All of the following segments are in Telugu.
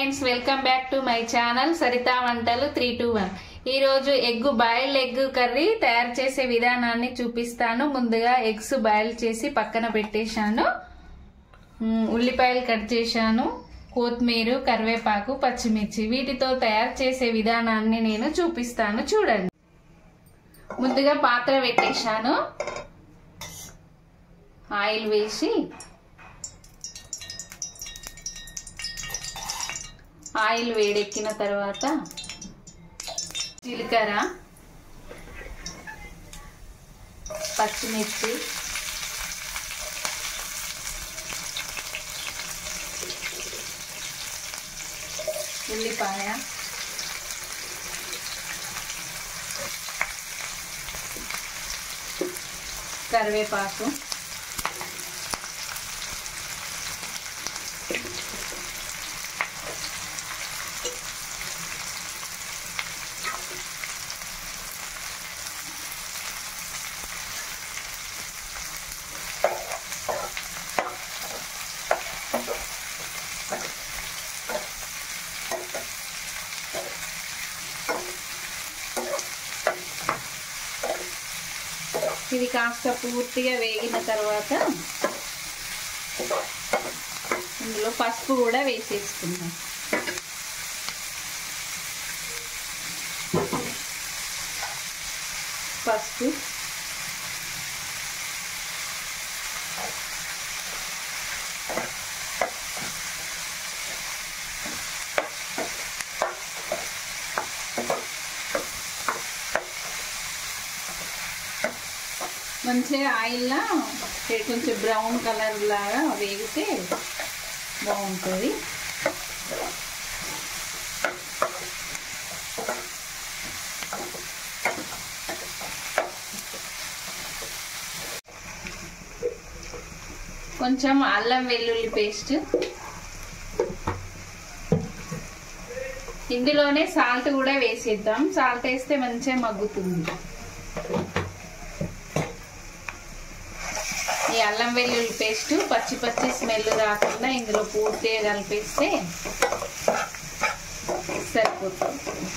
friends welcome back to my channel Saritha వంటలు త్రీ టూ వన్ ఈ రోజు ఎగ్ బాయిల్డ్ ఎగ్ కర్రీ తయారు చేసే విధానాన్ని చూపిస్తాను ముందుగా ఎగ్స్ బాయిల్ చేసి పక్కన పెట్టేశాను మ్, ఉల్లిపాయలు కట్ చేశాను కొత్తిమీర కరివేపాకు పచ్చిమిర్చి వీటితో తయారు చేసే విధానాన్ని నేను చూపిస్తాను చూడండి ముందుగా పాత్ర పెట్టేశాను ఆయిల్ వేసి ఆయిల్ వేడెక్కిన తర్వాత జీలకర్ర పచ్చిమిర్చి ఉల్లిపాయ కరివేపాకు ఇది కాస్త పూర్తిగా వేగిన తర్వాత ఇందులో పసుపు కూడా వేసేసుకుందాం పసుపు మంచిగా ఆయిల్లో కొంచెం బ్రౌన్ కలర్ లాగా వేగితే బాగుంటుంది కొంచెం అల్లం వెల్లుల్లి పేస్ట్ ఇందులోనే సాల్ట్ కూడా వేసేద్దాం సాల్ట్ వేస్తే మంచిగా మగ్గుతుంది ఈ అల్లం వెల్లుల్లి పేస్ట్ పచ్చి పచ్చి స్మెల్ రాకుండా ఇందులో పూర్తిగా కలిపేస్తే సరిపోతుంది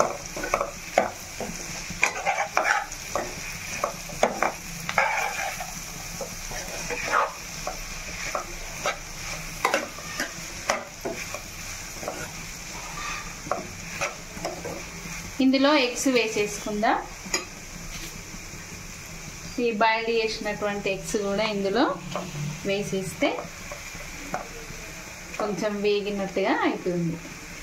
ఇందులో ఎగ్స్ వేసేసుకుందాం ఈ బాయిల్ చేసినటువంటి ఎగ్స్ కూడా ఇందులో వేసేస్తే కొంచెం వేగినట్టుగా అవుతుంది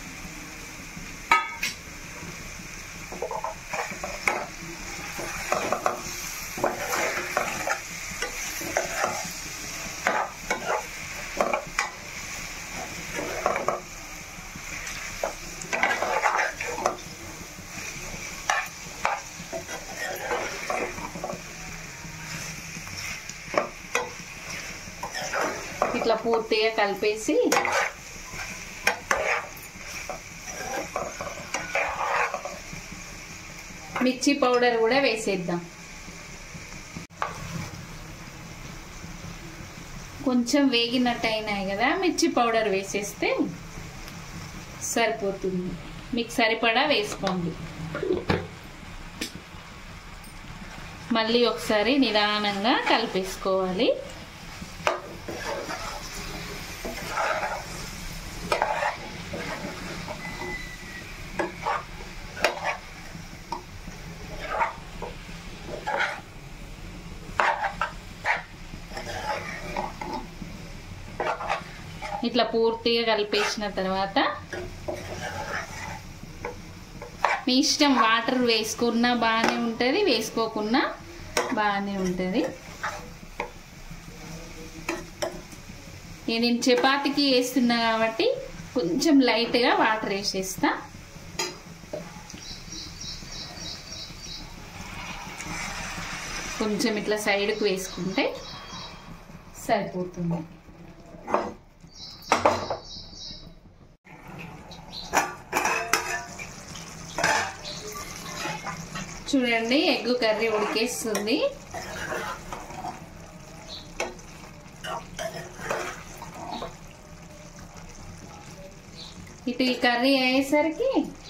ఇట్లా పూర్తిగా కలిపేసి మిర్చి పౌడర్ కూడా వేసేద్దాం కొంచెం వేగినట్టు అయినాయి కదా మిర్చి పౌడర్ వేసేస్తే సరిపోతుంది మీకు సరిపడా వేసుకోండి మళ్ళీ ఒకసారి నిదానంగా కలిపేసుకోవాలి ఇట్లా పూర్తిగా కలిపేసిన తర్వాత మీ ఇష్టం వాటర్ వేసుకున్నా బాగానే ఉంటుంది వేసుకోకున్నా బాగానే ఉంటుంది నేను చపాతీకి వేస్తున్నా కాబట్టి కొంచెం లైట్గా వాటర్ వేసేస్తా కొంచెం ఇట్లా సైడ్కి వేసుకుంటే సరిపోతుంది చూడండి ఎగ్ కర్రీ ఉడికేస్తుంది ఇటు ఈ కర్రీ అయ్యేసరికి